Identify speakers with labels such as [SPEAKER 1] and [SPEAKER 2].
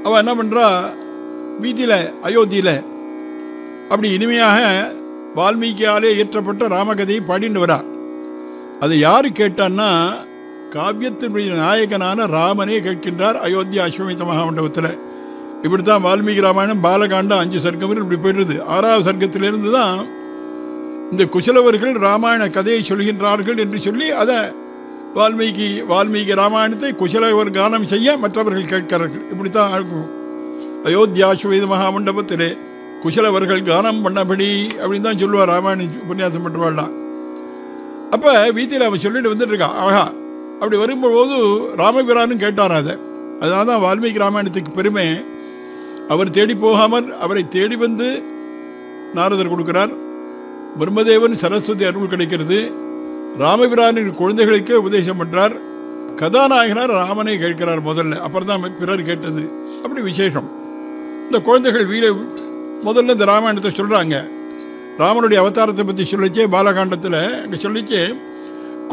[SPEAKER 1] அவள் என்ன பண்ணுறா வீதியில் அயோத்தியில் அப்படி இனிமையாக வால்மீகியாலே இயற்றப்பட்ட ராமகதையை பாடிட்டு வரா அதை யார் கேட்டான்னா காவியத்தினுடைய நாயகனான ராமனே கேட்கின்றார் அயோத்தியா அஸ்வமேத மகாமண்டபத்தில் இப்படி தான் வால்மீகி ராமாயணம் பாலகாண்டம் அஞ்சு சர்க்கம் இப்படி போயிடுது ஆறாவது சர்க்கத்திலிருந்து தான் இந்த குசலவர்கள் ராமாயண கதையை சொல்கின்றார்கள் என்று சொல்லி அதை வால்மீகி வால்மீகி ராமாயணத்தை குசலவர் கானம் செய்ய மற்றவர்கள் கேட்கிறார்கள் இப்படித்தான் இருக்கும் அயோத்தியா அஸ்வமேத மகாமண்டபத்திலே குசலவர்கள் கானம் பண்ணபடி அப்படின்னு தான் சொல்லுவார் ராமாயணம் உபன்யாசம் பண்ணுவாள்லாம் அப்போ வீட்டில் அவன் சொல்லிட்டு வந்துட்டு இருக்கான் ஆஹா அப்படி வரும்போது ராமபிரானும் கேட்டார் அதை அதனால தான் வால்மீகி ராமாயணத்துக்கு பெருமை அவர் தேடி போகாமல் அவரை தேடி வந்து நாரதர் கொடுக்கிறார் பிரம்மதேவன் சரஸ்வதி அருள் கிடைக்கிறது ராமபிரானின் குழந்தைகளுக்கே உபதேசம் பண்ணுறார் கதாநாயகனார் ராமனை கேட்கிறார் முதல்ல அப்புறம் தான் பிறர் கேட்டது அப்படி விசேஷம் இந்த குழந்தைகள் வீர முதல்ல இந்த ராமாயணத்தை சொல்கிறாங்க ராமனுடைய அவதாரத்தை பற்றி சொல்லிச்சே பாலகாண்டத்தில் அங்கே சொல்லிச்சே